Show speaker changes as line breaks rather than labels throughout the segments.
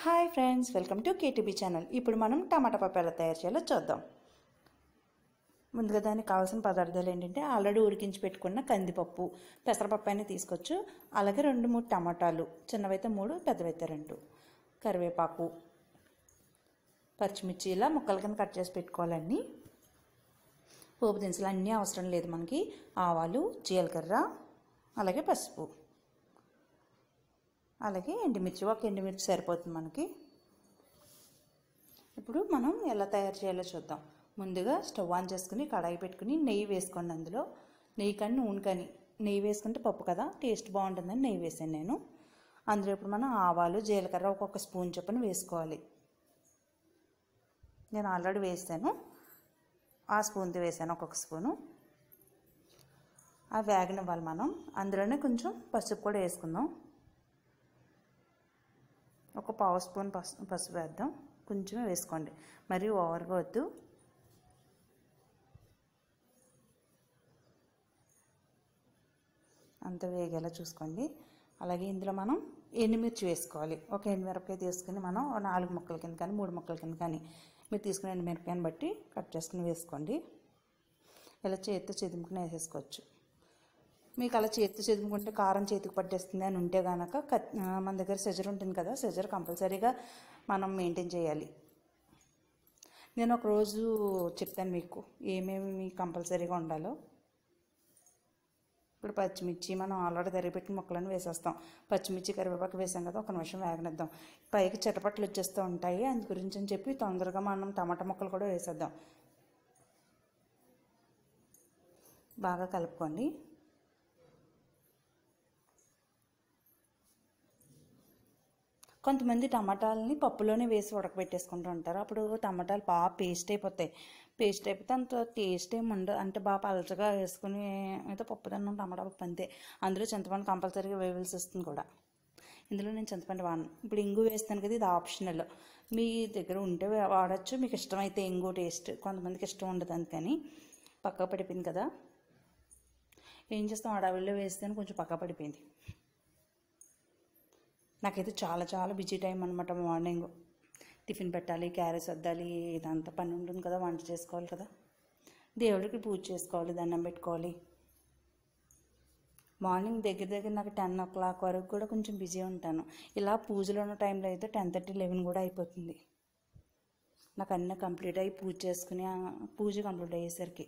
hi friends welcome to KTB channel ఇప్పుడు మనం టమాటా పప్పు ఎలా తయారు చేయాలో చూద్దాం ముందుగా దానికి కావాల్సిన పదార్థాలు ఏంటంటే ఆల్రెడీ ఉడికించి పెట్టుకున్న కందిపప్పు పెసరపప్పు అయినా తీసుకోవచ్చు అలాగే రెండు మూడు టమాటాలు చిన్నవైతే మూడు పెద్దవైతే రెండు కరివేపాకు పచ్చిమిర్చి ఇలా ముక్కల కింద కట్ చేసి పెట్టుకోవాలండి పోపు దినుసులు అన్నీ అవసరం లేదు మనకి ఆవాలు జీలకర్ర అలాగే పసుపు అలాగే ఎండుమిర్చి ఒక ఎండుమిర్చి సరిపోతుంది మనకి ఇప్పుడు మనం ఎలా తయారు చేయాలో చూద్దాం ముందుగా స్టవ్ ఆన్ చేసుకుని కడాయి పెట్టుకుని నెయ్యి వేసుకోండి అందులో నెయ్యి కానీ నూనె కానీ నెయ్యి వేసుకుంటే పప్పు కదా టేస్ట్ బాగుంటుందని నెయ్యి వేసాను నేను అందులో ఇప్పుడు మనం ఆవాలు జీలకర్ర ఒక్కొక్క స్పూన్ చొప్పున వేసుకోవాలి నేను ఆల్రెడీ వేసాను ఆ స్పూన్తో వేసాను ఒక్కొక్క స్పూను ఆ వేగనివ్వాలి మనం అందులోనే కొంచెం పసుపు కూడా వేసుకుందాం ఒక పావు స్పూన్ పసు పసుపు వేద్దాం కొంచెమే వేసుకోండి మరి ఓవర్గా వద్దు అంత వేగేలా చూసుకోండి అలాగే ఇందులో మనం ఎండుమిర్చి వేసుకోవాలి ఒక ఎండుమిరపకాయ తీసుకుని మనం ఓ నాలుగు ముక్కల కింద కానీ మూడు ముక్కల కింద కానీ మీరు తీసుకునే ఎండుమిరపకాయని బట్టి కట్ చేసుకుని వేసుకోండి ఇలా చేతితో చెదుముకుని వేసేసుకోవచ్చు మీకు అలా చేతితో చెదుముకుంటే కారం చేతికి పట్టేస్తుంది అని ఉంటే కనుక కత్ మన దగ్గర సెజర్ ఉంటుంది కదా సెజర్ కంపల్సరీగా మనం మెయింటైన్ చేయాలి నేను ఒక రోజు చెప్తాను మీకు ఏమేమి కంపల్సరీగా ఉండాలో ఇప్పుడు పచ్చిమిర్చి మనం ఆల్రెడీ తరిగిపెట్టిన ముక్కలను వేసేస్తాం పచ్చిమిర్చి కరివేపాకు వేసాం కదా ఒక నిమిషం వేగనిద్దాం పైకి చిటపట్లు వచ్చేస్తూ ఉంటాయి అందు గురించి అని చెప్పి తొందరగా మనం టమాటా ముక్కలు కూడా వేసేద్దాం బాగా కలుపుకోండి కొంతమంది టమాటాలని పప్పులోనే వేసి ఉడకబెట్టేసుకుంటూ ఉంటారు అప్పుడు టమాటాలు బాగా పేస్ట్ అయిపోతాయి పేస్ట్ అయిపోతే అంత టేస్ట్ ఏమి ఉండదు అంటే బాగా పలచగా వేసుకుని అయితే పప్పు తిన్నాం టమాటా పప్పు అంతే అందులో చింతపండు కంపల్సరీగా వేయవలసి వస్తుంది కూడా ఇందులో నేను చింతపండు వాడను ఇప్పుడు ఇంగు వేస్తాను కదా ఇది ఆప్షనల్ మీ దగ్గర ఉంటే వాడచ్చు మీకు ఇష్టమైతే ఇంగు టేస్ట్ కొంతమందికి ఇష్టం ఉండదు అందుకని పక్క పడిపోయింది కదా ఏం చేస్తాం అడవిలో వేస్తే కొంచెం పక్క పడిపోయింది నాకైతే చాలా చాలా బిజీ టైం అనమాట మార్నింగ్ టిఫిన్ పెట్టాలి క్యారెట్స్ వద్దాలి ఇదంతా పని ఉంటుంది కదా వంట చేసుకోవాలి కదా దేవుడికి పూజ చేసుకోవాలి దండం పెట్టుకోవాలి మార్నింగ్ దగ్గర దగ్గర నాకు టెన్ ఓ క్లాక్ వరకు కూడా కొంచెం బిజీ ఉంటాను ఇలా పూజలో ఉన్న టైంలో అయితే టెన్ థర్టీ లెవెన్ కూడా అయిపోతుంది నాకు అన్నీ కంప్లీట్ అయ్యి పూజ చేసుకుని ఆ పూజ కంప్లీట్ అయ్యేసరికి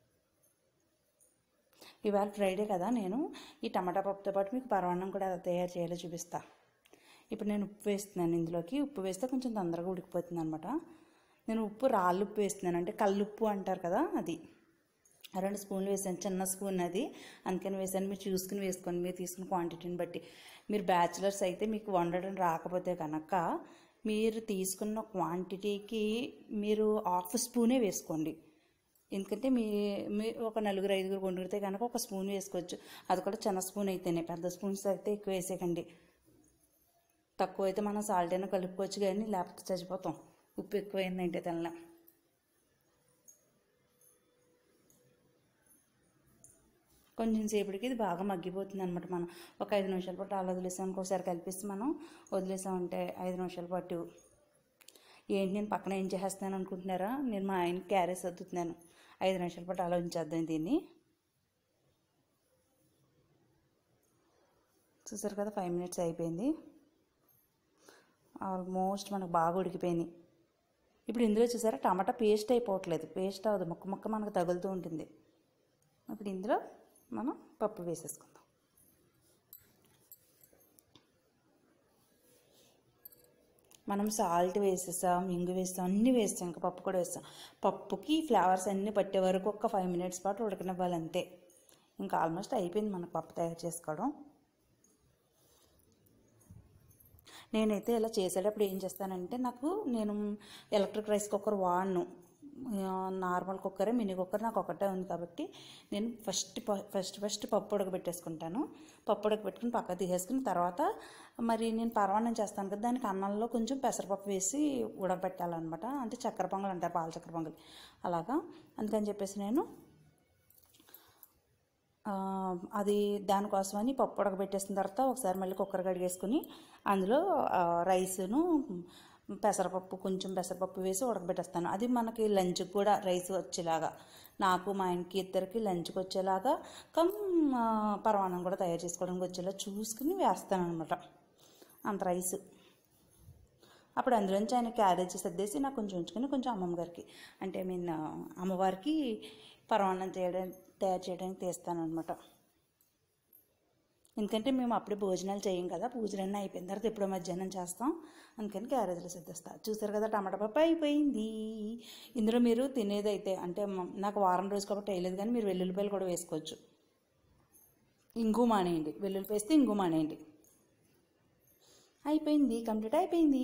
ఇవాళ ఫ్రైడే కదా నేను ఈ టమాటా పప్పుతో పాటు మీకు పరవాన్నం కూడా ఎలా తయారు చేయాలో చూపిస్తా ఇప్పుడు నేను ఉప్పు వేస్తున్నాను ఇందులోకి ఉప్పు వేస్తే కొంచెం తొందరగా ఉడికిపోతుంది అనమాట నేను ఉప్పు రాళ్ళు ఉప్పు వేస్తున్నాను అంటే కల్లుప్పు అంటారు కదా అది రెండు స్పూన్లు వేసాను చిన్న స్పూన్ అది అందుకని వేసాను మీరు చూసుకుని వేసుకోండి మీరు తీసుకున్న క్వాంటిటీని బట్టి మీరు బ్యాచిలర్స్ అయితే మీకు వండడం రాకపోతే కనుక మీరు తీసుకున్న క్వాంటిటీకి మీరు హాఫ్ స్పూనే వేసుకోండి ఎందుకంటే మీ మీ ఒక నలుగురు ఐదుగురు వండితే కనుక ఒక స్పూన్ వేసుకోవచ్చు అది కూడా చిన్న స్పూన్ అయితేనే పెద్ద స్పూన్స్ అయితే ఎక్కువ వేసేయకండి తక్కువ అయితే మనం సాల్ట్ అయినా కలుపుకోవచ్చు కానీ లేకపోతే చచ్చిపోతాం ఉప్పు ఎక్కువైందంటే తినలేం కొంచెం సేపటికి ఇది బాగా మగ్గిపోతుంది అనమాట మనం ఒక ఐదు నిమిషాల పాటు అలా వదిలేసాం ఒకసారి కలిపిస్తే మనం వదిలేసామంటే ఐదు నిమిషాల పాటు ఏంటి నేను పక్కన ఏం చేసేస్తాను అనుకుంటున్నారా నేను మా ఆయనకి క్యారేజ్ సర్దుతున్నాను ఐదు నిమిషాల పాటు అలా ఉంచేద్దాం దీన్ని చూసారు కదా ఫైవ్ మినిట్స్ అయిపోయింది ఆల్మోస్ట్ మనకు బాగా ఉడికిపోయినాయి ఇప్పుడు ఇందులో చూసారా టమాటా పేస్ట్ అయిపోవట్లేదు పేస్ట్ అవ్వదు ముక్క ముక్క మనకు తగులుతూ ఉంటుంది ఇప్పుడు ఇందులో మనం పప్పు వేసేసుకుందాం మనం సాల్ట్ వేసేసాం ఇంగు వేస్తాం అన్నీ వేస్తాం ఇంకా పప్పు కూడా వేస్తాం పప్పుకి ఫ్లేవర్స్ అన్నీ పట్టే వరకు ఒక ఫైవ్ మినిట్స్ పాటు ఉడకనివ్వాలి అంతే ఇంకా ఆల్మోస్ట్ అయిపోయింది మనకు పప్పు తయారు చేసుకోవడం నేనైతే ఇలా చేసేటప్పుడు ఏం చేస్తానంటే నాకు నేను ఎలక్ట్రిక్ రైస్ కుక్కర్ వాడను నార్మల్ కుక్కరే మినీ కుక్కర్ నాకు ఒకటే ఉంది కాబట్టి నేను ఫస్ట్ ఫస్ట్ ఫస్ట్ పప్పు ఉడకబెట్టేసుకుంటాను పప్పు ఉడకబెట్టుకుని పక్క తీసేసుకుని తర్వాత మరి నేను పరమాన్నం చేస్తాను కదా దానికి అన్నంలో కొంచెం పెసరపప్పు వేసి ఉడకబెట్టాలన్నమాట అంటే చక్కెర పొంగల్ అంటారు పాల చక్కెర పొంగల్ అలాగా అందుకని చెప్పేసి నేను ఆ, అది దానికోసమని పప్పు ఉడకబెట్టేసిన తర్వాత ఒకసారి మళ్ళీ కుక్కర్ కడిగేసుకుని అందులో ఆ, రైసును పెసరపప్పు కొంచెం పెసరపప్పు వేసి ఉడకబెట్టేస్తాను అది మనకి లంచ్కి కూడా రైస్ వచ్చేలాగా నాకు మా ఆయనకి ఇద్దరికి లంచ్కి వచ్చేలాగా కమ్ ఆ, పరమాన్నం కూడా తయారు చేసుకోవడానికి వచ్చేలా చూసుకుని వేస్తాను అనమాట అంత రైస్ అప్పుడు అందులోంచి ఆయన క్యారేజ్ సర్దేసి నాకు కొంచెం ఉంచుకొని కొంచెం అమ్మమ్మ గారికి అంటే ఐ మీన్ అమ్మవారికి పరమాన్నం చేయడం తయారు చేయడానికి తీస్తాను అనమాట ఎందుకంటే మేము అప్పుడే భోజనాలు చేయం కదా పూజలన్నీ అయిపోయిన తర్వాత ఎప్పుడో మధ్యాహ్నం చేస్తాం అందుకని క్యారేజ్లో సర్దిస్తా చూసారు కదా టమాటా పప్పు అయిపోయింది ఇందులో మీరు తినేదైతే అంటే మ- నాకు వారం రోజు కాబట్టి వేయలేదు కానీ మీరు వెల్లుల్లిపాయలు కూడా వేసుకోవచ్చు ఇంగు మానేయండి వెల్లుల్లిపాయ వేస్తే ఇంగు మానేయండి అయిపోయింది కంప్లీట్ అయిపోయింది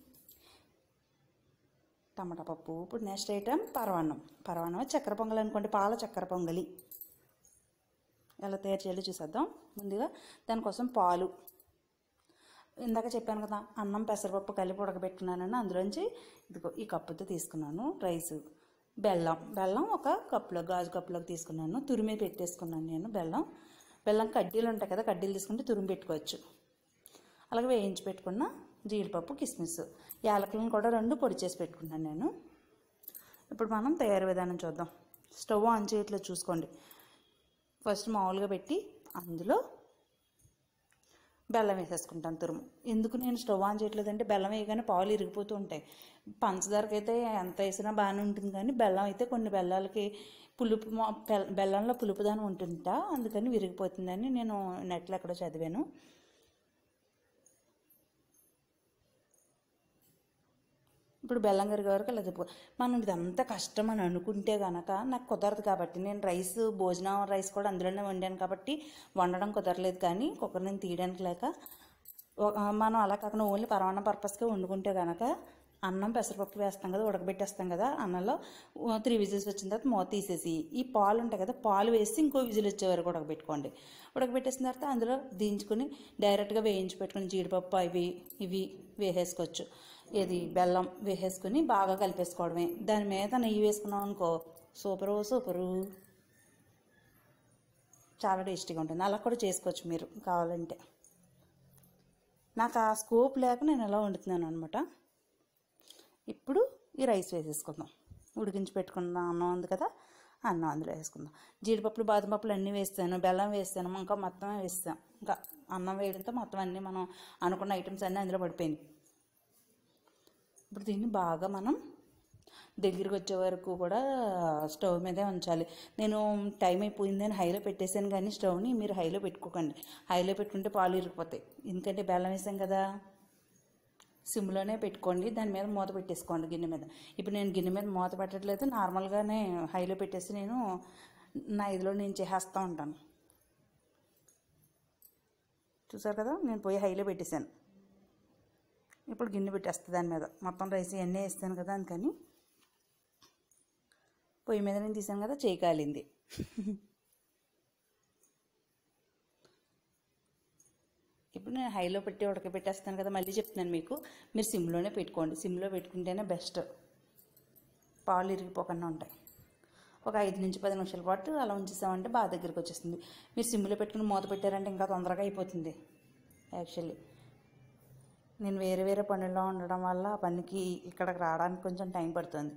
టమాటా పప్పు ఇప్పుడు నెక్స్ట్ ఐటమ్ పరవాన్నం పరవాన్నం చక్కెర పొంగల్ అనుకోండి పాల చక్కెర పొంగలి ఎలా తయారు చేయాలో చూసేద్దాం ముందుగా దానికోసం పాలు ఇందాక చెప్పాను కదా అన్నం పెసరపప్పు కలిపి ఉడకబెట్టుకున్నానని అందులోంచి ఇదిగో ఈ కప్పుతో తీసుకున్నాను రైస్ బెల్లం బెల్లం ఒక కప్పులో గాజు కప్పులోకి తీసుకున్నాను తురిమి పెట్టేసుకున్నాను నేను బెల్లం బెల్లం కడ్డీలు ఉంటాయి కదా కడ్డీలు తీసుకుంటే తురిమి పెట్టుకోవచ్చు అలాగే వేయించి పెట్టుకున్న జీడిపప్పు కిస్మిస్ యాలకులను కూడా రెండు పొడి చేసి పెట్టుకున్నాను నేను ఇప్పుడు మనం తయారు విధానం చూద్దాం స్టవ్ ఆన్ చేయట్లో చూసుకోండి ఫస్ట్ మామూలుగా పెట్టి అందులో బెల్లం వేసేసుకుంటాను తురుము ఎందుకు నేను స్టవ్ ఆన్ చేయట్లేదంటే బెల్లం వేయగానే పాలు ఇరిగిపోతూ ఉంటాయి పంచదారకి అయితే ఎంత వేసినా బాగానే ఉంటుంది కానీ బెల్లం అయితే కొన్ని బెల్లాలకి పులుపు మా- బెల్- బెల్లంలో పులుపుదానం ఉంటుంట అందుకని విరిగిపోతుందని నేను నెట్లో ఎక్కడో చదివాను ఇప్పుడు బెల్లం కరిగే వరకు ఇలా తిప్పు మనం ఇదంతా కష్టం అని అనుకుంటే గనక నాకు కుదరదు కాబట్టి నేను రైస్ భోజనం రైస్ కూడా అందులోనే వండాను కాబట్టి వండడం కుదరలేదు కానీ కుక్కర్ నేను తీయడానికి లేక ఒక- మనం అలా కాకుండా ఓన్లీ పరమాన్న పర్పస్గా వండుకుంటే గనక అన్నం పెసరపప్పు వేస్తాం కదా ఉడకబెట్టేస్తాం కదా అన్నంలో త్రీ విజిల్స్ వచ్చిన తర్వాత మూత తీసేసి ఈ పాలు ఉంటాయి కదా పాలు వేసి ఇంకో విజిల్ వచ్చే వరకు ఉడకబెట్టుకోండి ఉడకబెట్టేసిన తర్వాత అందులో దించుకుని డైరెక్ట్గా వేయించి పెట్టుకుని జీడిపప్పు అవి ఇవి వేసేసుకోవచ్చు ఇది బెల్లం వేసేసుకుని బాగా కలిపేసుకోవడమే దాని మీద నెయ్యి వేసుకున్నాం అనుకో సూపరు సూపరు చాలా టేస్టీగా ఉంటుంది అలా కూడా చేసుకోవచ్చు మీరు కావాలంటే నాకు ఆ స్కోప్ లేక నేను ఎలా వండుతున్నాను అనమాట ఇప్పుడు ఈ రైస్ వేసేసుకుందాం ఉడికించి పెట్టుకున్న అన్నం ఉంది కదా అన్నం అందులో వేసుకుందాం జీడిపప్పులు బాదం పప్పులు అన్నీ వేస్తాను బెల్లం వేస్తాను ఇంకా మొత్తం వేస్తాం ఇంకా అన్నం వేయడంతో మొత్తం అన్నీ మనం అనుకున్న ఐటమ్స్ అన్నీ అందులో పడిపోయినాయి ఇప్పుడు దీన్ని బాగా మనం దగ్గరికి వచ్చే వరకు కూడా స్టవ్ మీదే ఉంచాలి నేను టైం అయిపోయిందని హైలో పెట్టేశాను కానీ స్టవ్ని మీరు హైలో పెట్టుకోకండి హైలో పెట్టుకుంటే పాలు ఇరిగిపోతాయి ఎందుకంటే బెల్లం వేసాం కదా సిమ్లోనే పెట్టుకోండి దాని మీద మూత పెట్టేసుకోండి గిన్నె మీద ఇప్పుడు నేను గిన్నె మీద మూత పెట్టట్లేదు నార్మల్గానే హైలో పెట్టేసి నేను నా ఇదిలో నేను చేసేస్తూ ఉంటాను చూసారు కదా నేను పోయి హైలో పెట్టేశాను ఇప్పుడు గిన్నె పెట్టేస్తుంది దాని మీద మొత్తం రైస్ ఇవన్నీ వేస్తాను కదా అందుకని పొయ్యి మీద నేను తీసాను కదా చేయి కాలింది ఇప్పుడు నేను హైలో పెట్టి ఉడకబెట్టేస్తాను కదా మళ్ళీ చెప్తున్నాను మీకు మీరు సిమ్లోనే పెట్టుకోండి సిమ్లో పెట్టుకుంటేనే బెస్ట్ పాలు ఇరిగిపోకుండా ఉంటాయి ఒక ఐదు నుంచి పది నిమిషాల పాటు అలా ఉంచేసామంటే బాగా దగ్గరికి వచ్చేస్తుంది మీరు సిమ్లో పెట్టుకుని మూత పెట్టారంటే ఇంకా తొందరగా అయిపోతుంది యాక్చువల్లీ నేను వేరే వేరే పనుల్లో ఉండడం వల్ల ఆ పనికి ఇక్కడికి రావడానికి కొంచెం టైం పడుతుంది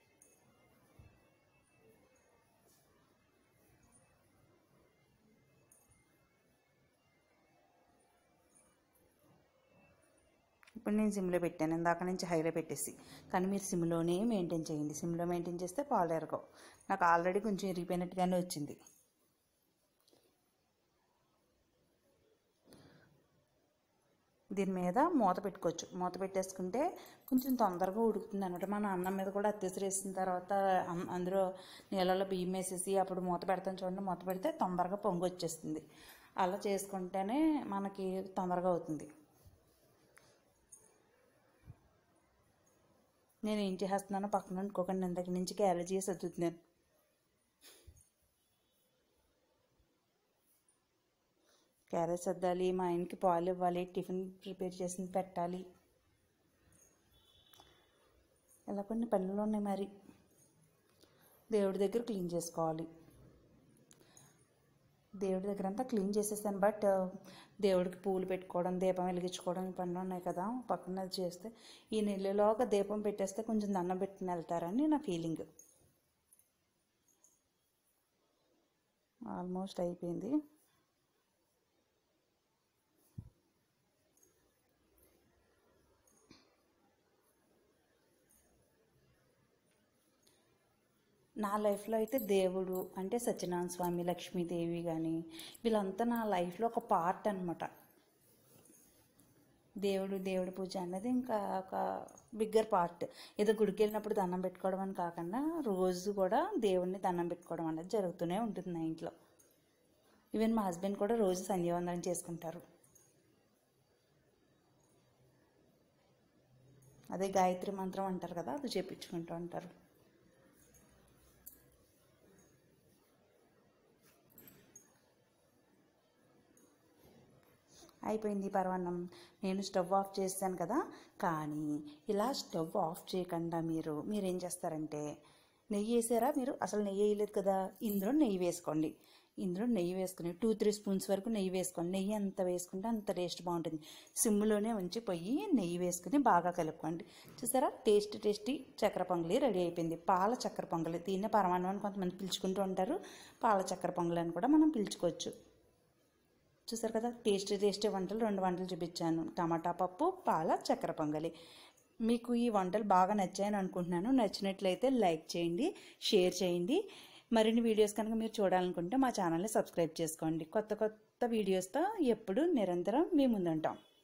ఇప్పుడు నేను సిమ్లో పెట్టాను ఇందాక నుంచి హైలో పెట్టేసి కానీ మీరు సిమ్లోనే మెయింటైన్ చేయండి సిమ్లో మెయింటైన్ చేస్తే పాలు ఎరగవు నాకు ఆల్రెడీ కొంచెం ఇరిగిపోయినట్టుగానే వచ్చింది దీని మీద మూత పెట్టుకోవచ్చు మూత పెట్టేసుకుంటే కొంచెం తొందరగా ఉడుకుతుంది అనమాట మనం అన్నం మీద కూడా అత్తేసరి వేసిన తర్వాత అన్- అందులో నీళ్ళలో బియ్యం వేసేసి అప్పుడు మూత పెడతాం చూడండి మూత పెడితే తొందరగా పొంగు వచ్చేస్తుంది అలా చేసుకుంటేనే మనకి తొందరగా అవుతుంది నేను ఏం చేస్తున్నానో పక్కన అనుకోకండి ఇంతకు నుంచి క్యారేజ్ చేసి వద్దుతున్నాను క్యారేజ్ సర్దాలి మా ఆయనకి పాలు ఇవ్వాలి టిఫిన్ ప్రిపేర్ చేసి పెట్టాలి ఇలా కొన్ని పనులు ఉన్నాయి మరి దేవుడి దగ్గర క్లీన్ చేసుకోవాలి దేవుడి దగ్గర అంతా క్లీన్ చేసేసాను బట్ దేవుడికి పూలు పెట్టుకోవడం దీపం వెలిగించుకోవడం ఈ పనులు ఉన్నాయి కదా పక్కన అది చేస్తే ఈ నెలలోగా దీపం పెట్టేస్తే కొంచెం దండం పెట్టుకుని వెళ్తారని నా ఫీలింగ్ ఆల్మోస్ట్ అయిపోయింది నా లైఫ్లో అయితే దేవుడు అంటే సత్యనారాయణ స్వామి లక్ష్మీదేవి కానీ వీళ్ళంతా నా లైఫ్లో ఒక పార్ట్ అనమాట దేవుడు దేవుడి పూజ అనేది ఇంకా ఒక బిగ్గర్ పార్ట్ ఏదో గుడికి వెళ్ళినప్పుడు దండం పెట్టుకోవడం అని కాకుండా రోజు కూడా దేవుడిని దండం పెట్టుకోవడం అనేది జరుగుతూనే ఉంటుంది నా ఇంట్లో ఈవెన్ మా హస్బెండ్ కూడా రోజు సంధ్యావందనం చేసుకుంటారు అదే గాయత్రి మంత్రం అంటారు కదా అది చేపించుకుంటూ ఉంటారు అయిపోయింది పరవాన్నం నేను స్టవ్ ఆఫ్ చేస్తాను కదా కానీ ఇలా స్టవ్ ఆఫ్ చేయకుండా మీరు మీరేం చేస్తారంటే నెయ్యి వేసారా మీరు అసలు నెయ్యి వేయలేదు కదా ఇందులో నెయ్యి వేసుకోండి ఇందులో నెయ్యి వేసుకుని టూ త్రీ స్పూన్స్ వరకు నెయ్యి వేసుకోండి నెయ్యి ఎంత వేసుకుంటే అంత టేస్ట్ బాగుంటుంది సిమ్లోనే ఉంచి పొయ్యి నెయ్యి వేసుకుని బాగా కలుపుకోండి చూసారా టేస్ట్ టేస్టీ చక్కెర పొంగలి రెడీ అయిపోయింది పాల చక్కెర పొంగలి దీన్నే పరమాన్నం అని కొంతమంది పిలుచుకుంటూ ఉంటారు పాల చక్కెర పొంగలి అని కూడా మనం పిలుచుకోవచ్చు చూసారు కదా టేస్టీ టేస్టీ వంటలు రెండు వంటలు చూపించాను టమాటా పప్పు పాల చక్కెర పొంగలి మీకు ఈ వంటలు బాగా నచ్చాయని అనుకుంటున్నాను నచ్చినట్లయితే లైక్ చేయండి షేర్ చేయండి మరిన్ని వీడియోస్ కనుక మీరు చూడాలనుకుంటే మా ఛానల్ని సబ్స్క్రైబ్ చేసుకోండి కొత్త కొత్త వీడియోస్తో ఎప్పుడు నిరంతరం మీ ముందుంటాం